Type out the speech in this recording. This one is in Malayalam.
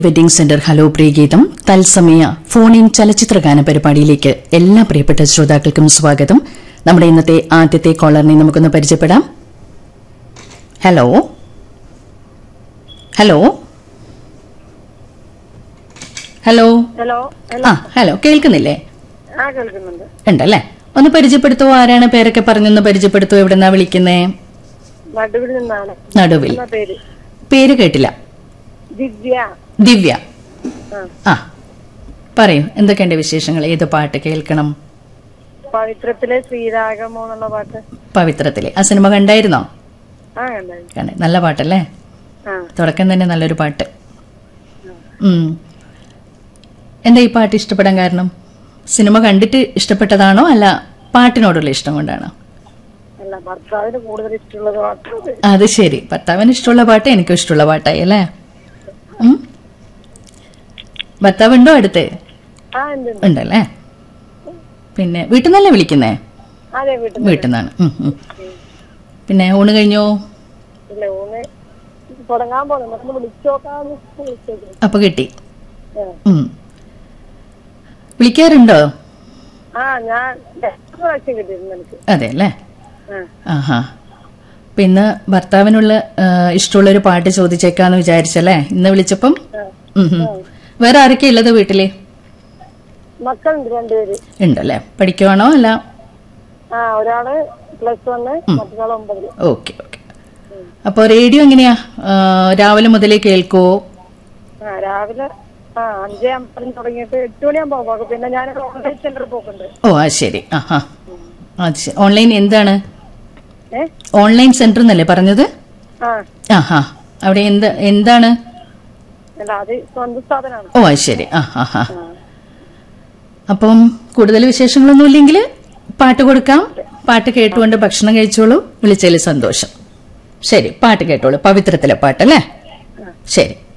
വെഡിംഗ് സെന്റർ ഹലോ പ്രിയഗീതം തത്സമയ ഫോൺ ഇൻ ചലച്ചിത്രഗാന പരിപാടിയിലേക്ക് എല്ലാ പ്രിയപ്പെട്ട ശ്രോതാക്കൾക്കും സ്വാഗതം നമ്മുടെ ഇന്നത്തെ ആദ്യത്തെ കോളറിനെ നമുക്കൊന്ന് പരിചയപ്പെടാം hello hello hello hello hello ആ ഹലോ കേൾക്കുന്നില്ലേ ആ കേൾക്കുന്നുണ്ട് ഉണ്ടല്ലേ ഒന്ന് പരിചയപ്പെടുത്തുവോ ആരാണ് പേരൊക്കെ പറഞ്ഞൊന്ന് പരിചയപ്പെടുത്തുവോ എവിടെന്നാ വിളിക്കുന്നേ നടുവിൽ നിന്നാണ് നടുവിൽ എന്നാ പേര് പേര് കേട്ടില്ല ദിവ്യ ദിവ്യ ആ ആ പറയൂ എന്തൊക്കെയുണ്ട് വിശേഷങ്ങൾ ഏത് പാട്ട് കേൾക്കണം പവിത്രത്തിലെ ശ്രീരാഗമോ എന്നുള്ള പാട്ട് പവിത്രത്തിലെ ആ സിനിമ കണ്ടായിരുന്നോ ആ കണ്ടായിരുന്നു കണ്ടേ നല്ല പാട്ടല്ലേ ആ തുടക്കം തന്നെ നല്ലൊരു പാട്ട് ഉം. എന്താ ഈ പാട്ട് ഇഷ്ടപ്പെടാൻ കാരണം സിനിമ കണ്ടിട്ട് ഇഷ്ടപ്പെട്ടതാണോ അല്ല പാട്ടിനോടുള്ള ഇഷ്ടം കൊണ്ടാണോ അല്ല ഭർത്താവിന് കൂടുതൽ ഇഷ്ടമുള്ളത് പാട്ട് അത് ശരി ഭർത്താവിന് ഇഷ്ടമുള്ള പാട്ട് എനിക്കും ഇഷ്ടമുള്ള പാട്ടായി അല്ലേ ഉം? ഭർത്താവ് ഉണ്ടോ അടുത്ത് ആ ഉണ്ട് ഉണ്ട്. ഉണ്ടല്ലേ പിന്നെ വീട്ടിൽ നിന്നല്ലേ വിളിക്കുന്നേ അതെ വീട്ടിൽ വീട്ടിൽ നിന്നാണ് ഉം, ഉം. പിന്നെ ഊണ് കഴിഞ്ഞോ ഇല്ല ഊണ് തുടങ്ങാൻ പോകുന്നു നമുക്ക് വിളിച്ചു നോക്കാന്ന് വിളിച്ചേക്കും അപ്പൊ കിട്ടി ആ. ഉം. വിളിക്കാറുണ്ടോ ആ ഞാൻ രണ്ട് പ്രാവശ്യം കിട്ടിയിരുന്നു എനിക്ക് അതെ അല്ലേ ആ ആഹാ പിന്നെ ഭർത്താവിനുള്ള ആ, ഇഷ്ടമുള്ളൊരു പാട്ട് ചോദിച്ചേക്കാന്ന് വിചാരിച്ചല്ലേ ഇന്ന് വിളിച്ചപ്പം ആ. ഉം, ഉം. വേറെ ആരൊക്കെയാ ഉള്ളത് വീട്ടില് മക്കളുണ്ട് രണ്ടുപേര് ഉണ്ടല്ലേ പഠിക്കുവാണോ അല്ല ആ ഒരാള് പ്ലസ് വണ് മറ്റൊരാൾ ഒമ്പതില് ഓക്കെ ഓക്കെ അപ്പോൾ റേഡിയോ എങ്ങനെയാ ആ, രാവിലെ മുതലേ കേൾക്കുവോ ആ രാവിലെ ആ അഞ്ചേ അമ്പതിന് തുടങ്ങിയിട്ട് എട്ട് മണിയാകുമ്പോ പോകും പിന്നെ ഞാൻ ഓൺലൈൻ സെന്ററിൽ പോക്കുണ്ട് ഓ ആ ശരി ആഹാ അത് ശരി ഓൺലൈൻ എന്താണ് ഏ ഓൺലൈൻ സെന്റർ എന്നല്ലേ പറഞ്ഞത് ആ ആഹാ അവിടെ എന്ത് എന്താണ് അല്ല അത് സ്വന്തം സ്ഥാപനമാണ് ഓ അത് ശരി ആ ആ ആ അപ്പം കൂടുതൽ വിശേഷങ്ങളൊന്നും ഇല്ലെങ്കിൽ പാട്ട് കൊടുക്കാം പാട്ട് കേട്ടുകൊണ്ട് ഭക്ഷണം കഴിച്ചോളൂ വിളിച്ചതിൽ സന്തോഷം ശരി പാട്ട് കേട്ടോളൂ പവിത്രത്തിലെ പാട്ടല്ലേ ശരി